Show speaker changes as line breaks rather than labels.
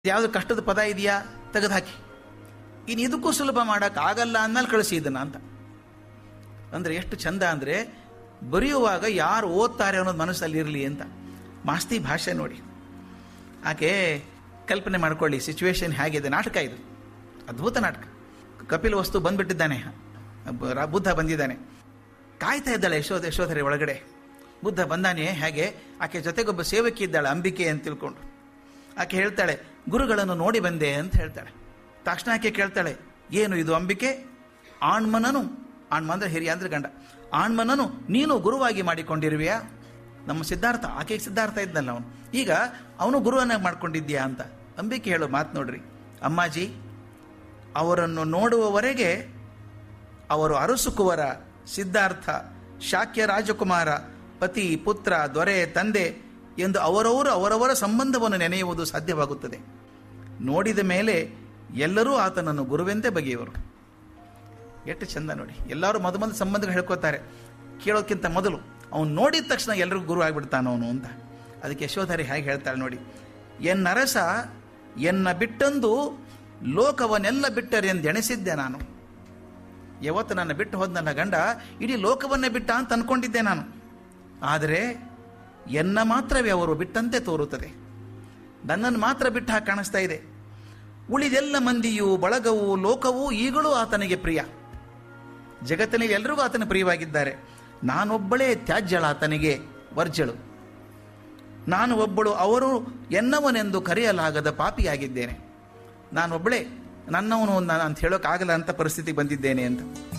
ಯಾವ್ದು ಕಷ್ಟದ ಪದ ಇದೆಯಾ ತೆಗೆದುಹಾಕಿ ಇನ್ನು ಇದಕ್ಕೂ ಸುಲಭ ಮಾಡಕ್ ಆಗಲ್ಲ ಅಂದ್ಮೇಲೆ ಕಳಿಸಿ ಇದನ್ನ ಅಂತ ಅಂದ್ರೆ ಎಷ್ಟು ಚಂದ ಅಂದ್ರೆ ಬರೆಯುವಾಗ ಯಾರು ಓದ್ತಾರೆ ಅನ್ನೋದು ಮನಸ್ಸಲ್ಲಿ ಇರಲಿ ಅಂತ ಮಾಸ್ತಿ ಭಾಷೆ ನೋಡಿ ಆಕೆ ಕಲ್ಪನೆ ಮಾಡ್ಕೊಳ್ಳಿ ಸಿಚುವೇಶನ್ ಹೇಗಿದೆ ನಾಟಕ ಇದು ಅದ್ಭುತ ನಾಟಕ ಕಪಿಲ್ ವಸ್ತು ಬಂದ್ಬಿಟ್ಟಿದ್ದಾನೆ ಬ- ರ- ಬುದ್ಧ ಬಂದಿದ್ದಾನೆ ಕಾಯ್ತಾ ಇದ್ದಾಳೆ ಯಶೋಧ ಯಶೋಧರೆ ಒಳಗಡೆ ಬುದ್ಧ ಬಂದಾನೆ ಹೇಗೆ ಆಕೆ ಜೊತೆಗೊಬ್ಬ ಸೇವಕಿ ಇದ್ದಾಳೆ ಅಂಬಿಕೆ ಅಂತ ತಿಳ್ಕೊಂಡು ಆಕೆ ಹೇಳ್ತಾಳೆ ಗುರುಗಳನ್ನು ನೋಡಿ ಬಂದೆ ಅಂತ ಹೇಳ್ತಾಳೆ ತಕ್ಷಣ ಆಕೆ ಕೇಳ್ತಾಳೆ ಏನು ಇದು ಅಂಬಿಕೆ ಆಣ್ಮನನು ಆಣ್ಮ ಅಂದ್ರೆ ಹಿರಿಯ ಅಂದ್ರೆ ಗಂಡ ಆಣ್ಮನನು ನೀನು ಗುರುವಾಗಿ ಮಾಡಿಕೊಂಡಿರುವೆಯಾ ನಮ್ಮ ಸಿದ್ಧಾರ್ಥ ಆಕೆಗೆ ಸಿದ್ಧಾರ್ಥ ಇದ್ದಲ್ಲ ಅವನು ಈಗ ಅವನು ಗುರುವನ್ನಾಗಿ ಮಾಡ್ಕೊಂಡಿದ್ಯಾ ಅಂತ ಅಂಬಿಕೆ ಹೇಳೋ ಮಾತು ನೋಡ್ರಿ ಅಮ್ಮಾಜಿ ಅವರನ್ನು ನೋಡುವವರೆಗೆ ಅವರು ಅರಸುಕುವರ ಸಿದ್ಧಾರ್ಥ ಶಾಕ್ಯ ರಾಜಕುಮಾರ ಪತಿ ಪುತ್ರ ದೊರೆ ತಂದೆ ಎಂದು ಅವರವರು ಅವರವರ ಸಂಬಂಧವನ್ನು ನೆನೆಯುವುದು ಸಾಧ್ಯವಾಗುತ್ತದೆ ನೋಡಿದ ಮೇಲೆ ಎಲ್ಲರೂ ಆತನನ್ನು ಗುರುವೆಂದೇ ಬಗೆಯುವರು ಎಷ್ಟು ಚಂದ ನೋಡಿ ಎಲ್ಲರೂ ಮೊದ ಮೊದಲು ಸಂಬಂಧಗಳು ಹೇಳ್ಕೊತಾರೆ ಕೇಳೋಕ್ಕಿಂತ ಮೊದಲು ಅವನು ನೋಡಿದ ತಕ್ಷಣ ಎಲ್ರಿಗೂ ಗುರು ಆಗ್ಬಿಡ್ತಾನ ಅವನು ಅಂತ ಅದಕ್ಕೆ ಯಶೋಧರಿ ಹೇಗೆ ಹೇಳ್ತಾಳೆ ನೋಡಿ ಎನ್ನರಸ ಎನ್ನ ಬಿಟ್ಟಂದು ಲೋಕವನ್ನೆಲ್ಲ ಬಿಟ್ಟರೆಂದೆಣಿಸಿದ್ದೆ ನಾನು ಯಾವತ್ತು ನನ್ನ ಬಿಟ್ಟು ಹೋದ ನನ್ನ ಗಂಡ ಇಡೀ ಲೋಕವನ್ನೇ ಬಿಟ್ಟ ಅಂತ ಅನ್ಕೊಂಡಿದ್ದೆ ನಾನು ಆದರೆ ಎನ್ನ ಮಾತ್ರವೇ ಅವರು ಬಿಟ್ಟಂತೆ ತೋರುತ್ತದೆ ನನ್ನನ್ನು ಮಾತ್ರ ಬಿಟ್ಟ ಹಾಗೆ ಕಾಣಿಸ್ತಾ ಇದೆ ಉಳಿದೆಲ್ಲ ಮಂದಿಯು ಬಳಗವು ಲೋಕವೂ ಈಗಲೂ ಆತನಿಗೆ ಪ್ರಿಯ ಜಗತ್ತಿನಲ್ಲಿ ಎಲ್ರಿಗೂ ಆತನ ಪ್ರಿಯವಾಗಿದ್ದಾರೆ ನಾನೊಬ್ಬಳೇ ತ್ಯಾಜ್ಯಳ ಆತನಿಗೆ ವರ್ಜಳು ನಾನು ಒಬ್ಬಳು ಅವರು ಎನ್ನವನೆಂದು ಕರೆಯಲಾಗದ ಪಾಪಿಯಾಗಿದ್ದೇನೆ ನಾನೊಬ್ಬಳೇ ನನ್ನವನು ನಾನು ಅಂತ ಹೇಳೋಕ್ಕಾಗಲ್ಲ ಅಂತ ಪರಿಸ್ಥಿತಿ ಬಂದಿದ್ದೇನೆ ಅಂತ